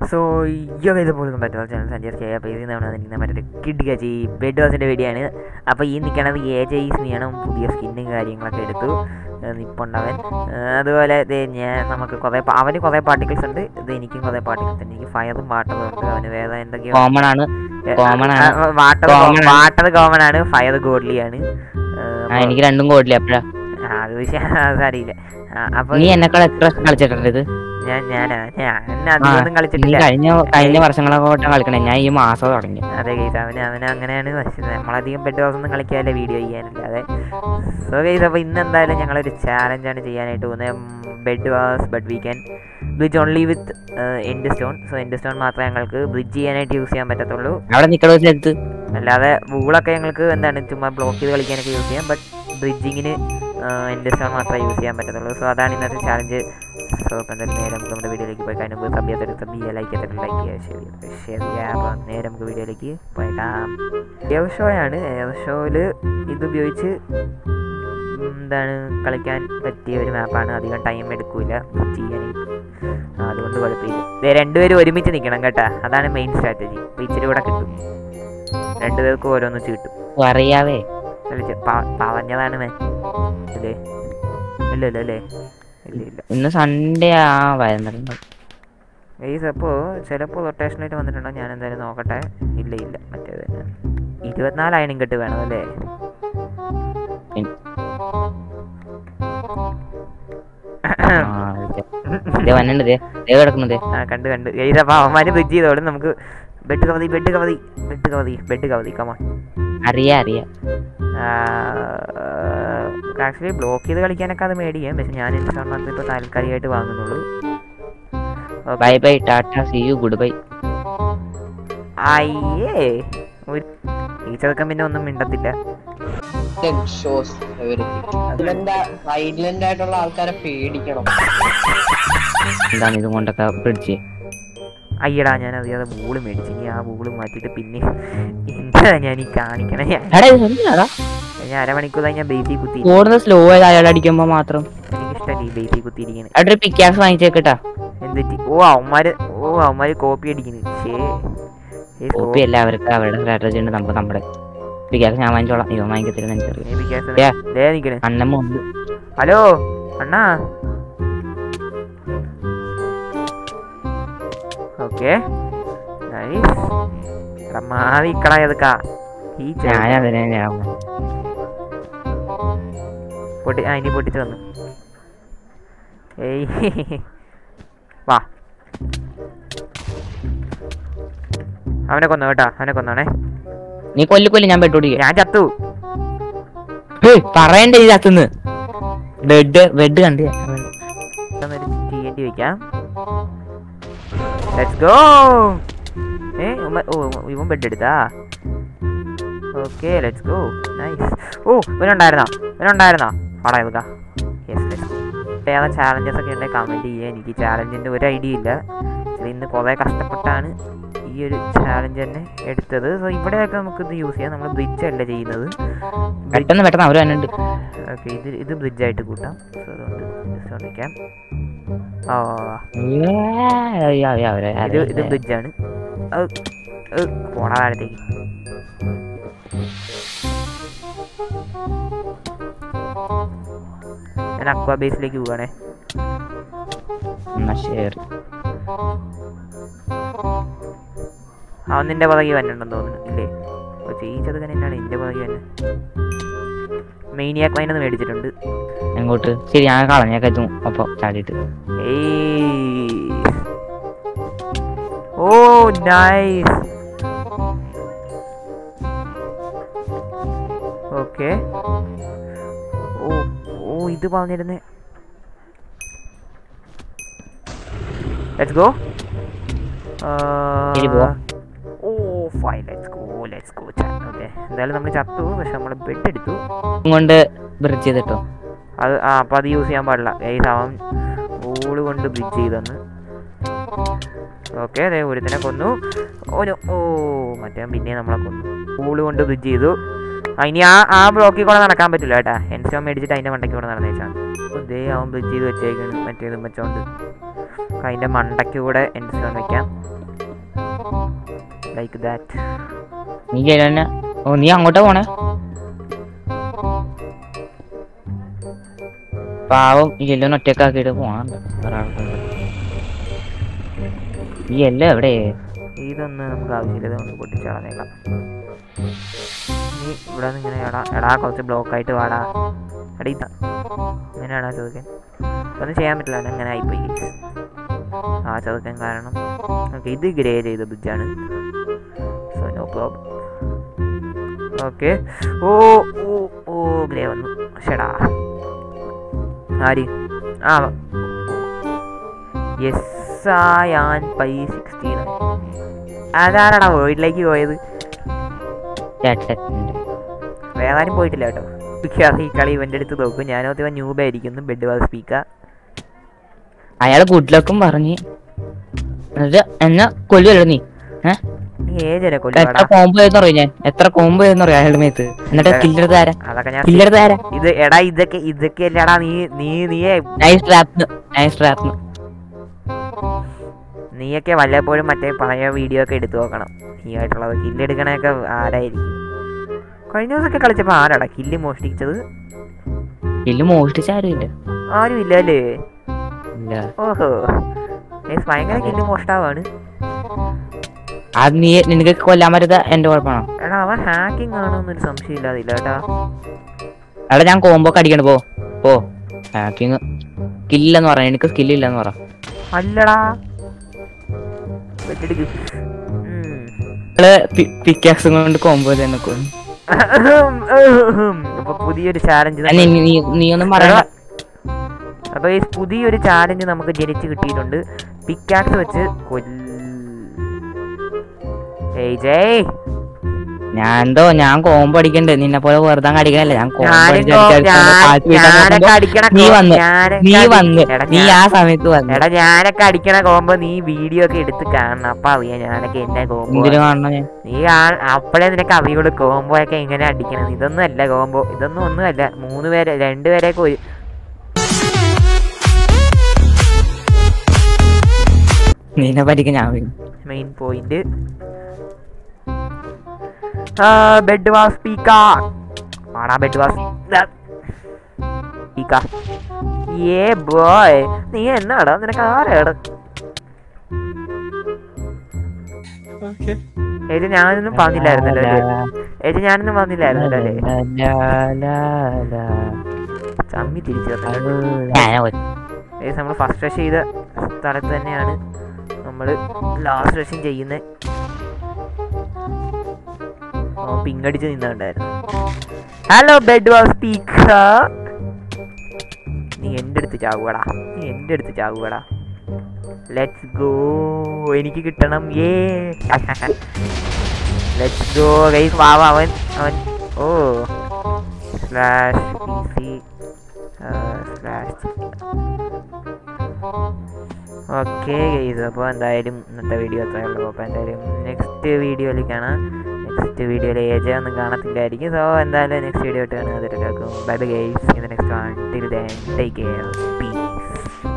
So യോ ഇത് പോലും പറ്റുന്ന ചാനൽ സഞ്ചാര ചെയ്യാൻ പേര് നിൽക്കുന്ന മറ്റൊരു കിഡ് കച്ചി ബെഡ് വാസിൻ്റെ വീഡിയോ ആണ് അപ്പോൾ ഈ നിൽക്കണത് എ ജെ ഈസ്മിയാണ് പുതിയ സ്കിന്നും കാര്യങ്ങളൊക്കെ എടുത്തു നിപ്പുണ്ടവൻ അതുപോലെ ഇത് ഞാൻ നമുക്ക് കുറേ പ- അവന് കുറേ പാർട്ടിക്കിൾസ് ഉണ്ട് ഇത് എനിക്കും കുറേ പാർട്ടിക്കിൾസ് ഉണ്ട് എനിക്ക് ഫയറും വാട്ടറും ഉണ്ട് അവന് വേറെ എന്തൊക്കെയോ കോമൺ ആണ് common ആണ്. വാട്ടർ Common ആണ്. വാട്ടർ കോമൺ ആണ് ഫയർ ഗോഡ്ലിയാണ് ആ എനിക്ക് രണ്ടും കോടില്ല അപ്പഴാ അത് വിഷയം അതറിയില്ല അപ്പോൾ നീ എന്നെക്കാൾ എത്ര വർഷം കളിച്ചിട്ടുണ്ട് ഇത് ഞാൻ ഞാനാ ഞാൻ അധികമൊന്നും നീ കളിച്ചിട്ടില്ല കഴിഞ്ഞ കഴിഞ്ഞ വർഷങ്ങളൊക്കെ കളിക്കണേ ഞാൻ ഈ മാസം തുടങ്ങി അതെ ഗൈസ് അവന് അവന് അങ്ങനെയാണ് പക്ഷേ നമ്മളധികം ബെഡ് ഹൗസ് ഒന്നും കളിക്കാതെ വീഡിയോ ചെയ്യാനല്ലാതെ സോ ഗൈസ് അപ്പോൾ ഇന്ന് എന്തായാലും ഞങ്ങളൊരു ചാലഞ്ചാണ് ചെയ്യാനായിട്ട് പോകുന്നത് bed wars but we can bridge only with end stone so end stone മാത്രമേ ഞങ്ങൾക്ക് ബ്രിഡ്ജ് ചെയ്യാനായിട്ട് യൂസ് ചെയ്യാൻ പറ്റത്തുള്ളൂ അവിടെ നിക്കട വെച്ചെടുത്ത് അല്ലാതെ വൂളൊക്കെ ഞങ്ങൾക്ക് എന്താണ് ചുമ്മാ ബ്ലോക്ക് ചെയ്ത് കളിക്കാനൊക്കെ യൂസ് ചെയ്യാം ബട്ട് ബ്രിഡ്ജിങ്ങിന് എൻഡ് സ്റ്റോൺ മാത്രമേ യൂസ് ചെയ്യാൻ പറ്റത്തുള്ളൂ സോ അതാണ് ഇന്നത്തെ ചാലഞ്ച് സോ അപ്പം എന്തായാലും നേരെ നമുക്ക് നമ്മുടെ വീഡിയോയിലേക്ക് പോയി കഴിഞ്ഞാൽ സബ് ചെയ്യാത്തൊരു സബ് ചെയ്യുക ലൈക്ക് ചെയ്യാത്തൊരു ലൈക്ക് ചെയ്യുക ഷെയർ ചെയ്യുക ഷെയർ ചെയ്യുക അപ്പോൾ നേരെ നമുക്ക് വീഡിയോയിലേക്ക് പോയേക്കാം എയർ ഷോയാണ് എയർ ഷോയിൽ ഇതുപയോഗിച്ച് എന്താണ് കളിക്കാൻ പറ്റിയ ഒരു മാപ്പാണ് അധികം ടൈം എടുക്കില്ല ചെയ്യാനായിട്ട് ആ, അതുകൊണ്ട് കുഴപ്പമില്ല ദേ രണ്ടുപേരും ഒരുമിച്ച് നിൽക്കണം കേട്ടാ അതാണ് മെയിൻ സ്ട്രാറ്റജി അപ്പോൾ ഇച്ചിരി കൂടെ കിട്ടും രണ്ടുപേർക്കും ഓരോന്നിച്ച് കിട്ടും അറിയാവേ കളിച്ച് പ- പറഞ്ഞതാണ് മേ അല്ലേ ഇല്ല ഇല്ല അല്ലേ ഇല്ല ഇല്ല ഇന്ന് സൺഡേ ആ വരുന്നുണ്ട് ഗൈസ് അപ്പോൾ ചിലപ്പോൾ റൊട്ടേഷനായിട്ട് വന്നിട്ടുണ്ടോ ഞാൻ എന്തായാലും നോക്കട്ടെ ഇല്ല ഇല്ല മറ്റേത് തന്നെ ഇരുപത്തിനാല് അയണിങ് കെട്ട് വേണം അല്ലേ വന്നുണ്ട് ദേ ദേ കിടക്കുന്നത് ആ കണ്ട് കണ്ട് ഗൈസ് അപ്പോൾ അവന്മാർ ബ്രിഡ്ജ് ചെയ്തോളും നമുക്ക് ബെഡ് കവതി ബെഡ് കവതി ബെഡ് കവതി ബെഡ് കവതി കമാ അറിയാ അറിയാ ആക്ച്വലി ബ്ലോക്ക് ചെയ്ത് കളിക്കാനൊക്കെ അത് മേടിക്കാം പക്ഷെ ഞാൻ ഇൻസ്റ്റാൾമെന്റ് ഇപ്പോൾ താൽക്കാലികമായിട്ട് വാങ്ങുന്നുള്ളൂ ബൈ ബൈ ടാറ്റ സി യു ഗുഡ് ബൈ അയ്യേ ഒരു ഈ ചെറുക്കം പിന്നെ ഒന്നും മിണ്ടത്തില്ല ഷോസ് അതിലെന്താ സൈലന്റ് ആയിട്ടുള്ള ആൾക്കാരെ പേടിക്കണം എന്താണ് ഇതും കൊണ്ടൊക്കെ പിടിച്ച് അയ്യടാ ഞാൻ അറിയാതെ ബൂള് മേടിച്ചു ഇനി ആ ബൂള് മാറ്റിയിട്ട് പിന്നെ എന്താ ഞാൻ ഈ കാണിക്കണേ ഞാൻ എടാ ഇത് എന്തിനാടാ ഞാൻ അരമണിക്കൂറായി ഞാൻ ബേബി കുത്തി കൂടുതൽ സ്ലോ ആയത് അയാൾ അടിക്കുമ്പോ മാത്രം എനിക്കിഷ്ടമല്ല ഈ ബേബി കുത്തിയിരിക്കണേ അവിടെ ഒരു പിക്കാസ് വാങ്ങിച്ചേക്കട്ടാ എന്തിട്ട് ഓ അവന്മാര് ഓ അവന്മാര് കോപ്പി അടിക്കുന്നു ശേ കോപ്പി അല്ല അവർക്ക് അവരുടെ സ്ട്രാറ്റജി ഉണ്ട് നമുക്ക് നമ്മുടെ പിക്കാസ് ഞാൻ വാങ്ങിച്ചോളാം ഇവൻ വാങ്ങിക്കത്തില്ല എനിക്കറിയാം ദേ. ദേ നിക്കണേ അന്നമ്മ ഉണ്ട് ഹലോ അണ്ണാ ഓക്കെ മാറി കളയതുക്ക ഈ ചെറുക്കൻ ഞാൻ അതിനെ ഞാൻ പൊട്ടി ആ ഇനി പൊട്ടിച്ച് വന്നു ഏയ് വാ അവനെ കൊന്നു കേട്ടാ അവനെ കൊന്നാണേ നീ കൊല്ലി കൊല്ലി ഞാൻ പെട്ടോടിക്കാം ഞാൻ ചത്തു പറയണ്ടേ ഈ അകത്തുനിന്ന് ബെഡ് ബെഡ് കണ്ടേ ഒരു ടി എൻ ടി വെക്കാം ലെറ്റ്സ് ഗോ ഏ ഉമ്മ- ഓ ഇവൻ ബെഡ് എടുത്താ ഓക്കെ ലെറ്റ്സ് ഗോ നൈസ് ഓ ഇവനുണ്ടായിരുന്നോ ഇവനുണ്ടായിരുന്നോ പാടാ ഇതൊക്കെ യെസ് ലെറ്റ്സ് ഏതാ ചാലഞ്ചസ് ഒക്കെ ഉണ്ടെങ്കിൽ കമൻറ്റ് ചെയ്യുക എനിക്ക് ചാലഞ്ചിൻ്റെ ഒരു ഐഡിയ ഇല്ല ഇത് ഇന്ന് കുറേ കഷ്ടപ്പെട്ടാണ് ഈ ഒരു ചാലഞ്ച് തന്നെ എടുത്തത് സോ ഇവിടെയൊക്കെ നമുക്കിത് യൂസ് ചെയ്യാം നമ്മൾ ബ്രിഡ്ജ് അല്ല ചെയ്യുന്നത് പെട്ടെന്ന് പെട്ടെന്ന് അവര് വന്നിട്ടുണ്ട് ഓക്കെ ഇത് ഇത് ബ്രിഡ്ജായിട്ട് കൂട്ടാം സോ അതുകൊണ്ട് ജസ്റ്റ് ഒന്ന് വയ്ക്കാം ആ ഇത് ഇത് ബ്രിഡ്ജാണ് പോണ താഴത്തേക്ക് ഞാൻ അക്വാ ബേസിലേക്ക് പോവാണേ ശരി അവൻ നിന്റെ പുറകെ വന്നിട്ടുണ്ടെന്ന് തോന്നുന്നു ഇല്ലേ ഓ ചെയ്യിച്ചത് തന്നെയാണ് എൻ്റെ പുറകെ തന്നെ മെയിനിയാക്ക് വൈനൊന്ന് മേടിച്ചിട്ടുണ്ട് എങ്ങോട്ട് ശരി ഞാൻ കളഞ്ഞേക്കെ എത്തും അപ്പൊ ചാടിയിട്ട് ഏയ് ഓ നൈസ് ഓക്കെ ഓ ഓ ഇത് പറഞ്ഞിരുന്നേ ലെറ്റ്സ് ഗോ ശരി, പോവാം. ഓ fine let's go let's go okay എന്തായാലും നമ്മൾ ചത്തു പക്ഷെ നമ്മൾ ബെഡ് എടുത്തു കൊണ്ട് ബ്രിഡ്ജ് ചെയ്തിട്ടോ അത് ആ അപ്പം അത് യൂസ് ചെയ്യാൻ പാടില്ല ഏത് അവൻ ഊള് കൊണ്ട് ബ്രിഡ്ജ് ചെയ്തെന്ന് ഓക്കെ അതെ ഒരുത്തിനെ കൊന്നു ഓന് ഓ മറ്റേ പിന്നെ നമ്മളെ കൊന്നു ഊള് കൊണ്ട് ബ്രിഡ്ജ് ചെയ്തു ആ ഇനി ആ ആ ബ്ലോക്കിൽ കൂടെ നടക്കാൻ പറ്റില്ല കേട്ടാ എൻസ്റ്റോൺ മേടിച്ചിട്ട് അതിൻ്റെ മണ്ടയ്ക്ക് കൂടെ നടന്നേച്ചാണ് ദേ അവൻ ബ്രിഡ്ജ് ചെയ്ത് വെച്ചേക്കാണ് മറ്റേതും വെച്ചോണ്ട് അതിൻ്റെ മണ്ടയ്ക്ക് കൂടെ എൻസ്റ്റോൺ വെക്കാം ലൈക്ക് ദാറ്റ് നീ ജയിലിനെ ഓ നീ അങ്ങോട്ടാ പോണേ പാവം ഈ എല്ലാം ഒറ്റക്കാക്കിയിട്ട് പോണുണ്ട് ഒരാൾക്കുണ്ട് ഈ എല്ലാം എവിടെ ഇതൊന്നും നമുക്ക് ആവശ്യമില്ല ഇതൊന്ന് പൊട്ടിച്ച് കളഞ്ഞേക്കാം നീ ഇവിടെ നിന്ന് ഇങ്ങനെ എടാ എടാ കുറച്ച് ബ്ലോക്കായിട്ട് വാടാ എടാ ഇതാ ഇങ്ങനെയാണോ ചോദിക്കാൻ ഒന്നും ചെയ്യാൻ പറ്റില്ല അത് അങ്ങനെ ആയിപ്പോയി guys. ആ ചോദിക്കാൻ കാരണം ഓക്കെ ഇത് ഗ്രേ ചെയ്ത ബ്രിഡ്ജാണ് സോ നോ പ്രോബ്ലം ഓക്കെ ഓ ഓ ഓ ഗ്രേ വന്നു ഷെടാ ആര് ആ യെസ് ആൻ പൈ സിക്സ്റ്റീൻ അതാരാടാ വേൾഡിലേക്ക് പോയത് ചേട്ടനുണ്ട് വേറെ ആരും പോയിട്ടില്ല കേട്ടോ മിക്കവാറും ഈ കളി ഇവൻ്റെ അടുത്ത് നോക്കും ഞാനോത്ത് ഇവൻ ന്യൂബായിരിക്കുന്നു ബെഡ് വാസ് സ്പീക്കർ അയാള് ഗുഡ് ലക്കും പറഞ്ഞ് എന്നിട്ട് എന്നാ കൊല്ലുവല്ലോ നീ ഏഹ് നീ ഏജരെ എത്ര കൊല്ലുവാടാ കോമ്പോ എന്ന് പറയും ഞാൻ എത്ര കോമ്പോ എന്ന് പറയും അയാളുടെ മേത്ത് എന്നിട്ട് കില്ലെടുത്ത് ആരാ അതൊക്കെ ഞാൻ കില്ലെടുത്ത് ആരാ ഇത് എടാ ഇതൊക്കെ ഇതൊക്കെ അല്ലടാ നീ നീ നീയെ നൈസ് ട്രാപ്ന് നൈസ് ട്രാപ്ന് നീയൊക്കെ വല്ലപ്പോഴും മറ്റേ പഴയ വീഡിയോ ഒക്കെ എടുത്തു നോക്കണം ഈ ആയിട്ടുള്ളത് കില്ല് എടുക്കണൊക്കെ ആരായിരിക്കും കഴിഞ്ഞ ദിവസമൊക്കെ കളിച്ചപ്പോൾ ആരാടാ കില്ല് മോഷ്ടിച്ചത് കില്ല് മോഷ്ടിച്ച ആരുമില്ല ആരും ഇല്ല അല്ലേ ഇല്ല ഓഹോ ഏസ് ഭയങ്കര കില്ല് മോഷ്ടാവാണ് അത് നീ നിനക്ക് കൊല്ലാൻ പറ്റാത്ത എന്റെ കുഴപ്പമാണോ എടാ അവൻ ഹാക്കിംഗ് ആണോന്നൊരു സംശയം ഇല്ലാതില്ല കേട്ടാ എടാ ഞാൻ കോമ്പോ അടിക്കണ പോ പോ ഹാക്കിങ് സ്കില്ലെന്ന് പറ എനിക്ക് സ്കില്ലില്ലെന്ന് പറ അല്ലടാ വെച്ചെടുക്ക് ഉം. നിങ്ങള് പിക്കാക്സും കൊണ്ട് കോമ്പോ തന്നെ കൊന്നു. അപ്പൊ പുതിയൊരു ചാലഞ്ച് അല്ല, നീ- നീ നീ ഒന്നും പറയണ്ട അപ്പൊ ഈ പുതിയൊരു ചാലഞ്ച് നമുക്ക് ജനിച്ച് കിട്ടിയിട്ടുണ്ട് പിക്കാക്സ് വെച്ച് കൊല്ല ഏയ് ജയ് ഞാൻ എന്തോ ഞാൻ കോമ്പോ അടിക്കണ്ടേ നിന്നെ പോലെ വെറുതെ അങ്ങ് അടിക്കണല്ലേ ഞാൻ കോമ്പോ ഞാനും അടിച്ച് കോ- അടിച്ച് അടിച്ച് ഞാൻ- കാറ്റ് വീട്ടാൻ ഞാനൊക്കെ നോക്കുമ്പോ അടിക്കണ നീ കോ- വന്ന് ഞാനൊക്കെ നീ അടി- വന്ന് എടാ നീ ഞാൻ- ആ സമയത്ത് വന്ന് എടാ ഞാനൊക്കെ അടിക്കണ കോമ്പോ നീ വീഡിയോ ഒക്കെ എടുത്ത് കാണണം അപ്പൊ അറിയാം ഞാനൊക്കെ എന്നെ കോമ്പോ എന്തിനു കാണണം ഞാൻ നീ ആ- അപ്പഴേ നിനക്ക് അറിയുള്ളൂ കോംബോ ഒക്കെ എങ്ങനെ അടിക്കണം ഇതൊന്നും അല്ല കോംബോ ഇതൊന്നും ഒന്നും അല്ല മൂന്ന് പേരെ രണ്ട് പേരെയൊക്കെ ഒരു നിന്നെ പറ്റിക്ക് ഞാൻ വീണു. മെയിൻ പോയിന്റ് ബെഡ് വാസ് പീക്ക ആടാ ബെഡ് വാസ് പീക്ക ഏ ബോയ് നീ എന്നാടാ നിനക്ക് ആരാടാ ഏത് ഞാനൊന്നും പറഞ്ഞില്ലായിരുന്നല്ലോ അല്ലേ ഏത് ഞാനൊന്നും പറഞ്ഞില്ലായിരുന്നല്ലോ അല്ലേ ലാ, ലാ, ലാ. ചമ്മി തിരിച്ചു വന്നു ഞാനാ കൊ- ഏകദേശം നമ്മൾ ഫസ്റ്റ് റഷ് ചെയ്ത സ്ഥലത്ത് തന്നെയാണ് നമ്മൾ ലാസ്റ്റ് റഷും ചെയ്യുന്നത് പിങ്ങടിച്ച് നിന്നുണ്ടായിരുന്നു ഹലോ ബെഡ് വാസ് സ്പീക്കർ നീ എൻ്റെ അടുത്ത് ചാവുകടാ നീ എൻ്റെ അടുത്ത് ചാവുകടാ ലെറ്റ്സ് ഗോ എനിക്ക് കിട്ടണം ഏ ലെറ്റ്സ് ഗോ ഗൈസ് വാവ അവൻ അവൻ ഓ slash P C slash okay guys അപ്പോൾ എന്തായാലും ഇന്നത്തെ വീഡിയോ അത്രയേ ഉള്ളൂ അപ്പോൾ എന്തായാലും നെക്സ്റ്റ് വീഡിയോയിൽ കാണാം നെക്സ്റ്റ് വീഡിയോയിൽ ഏജ ഒന്നും കാണത്തില്ലായിരിക്കും സോ എന്തായാലും നെക്സ്റ്റ് വീഡിയോ ആയിട്ട് കാണുക അതിലേക്കും bye bye guys in the next one till then take care piece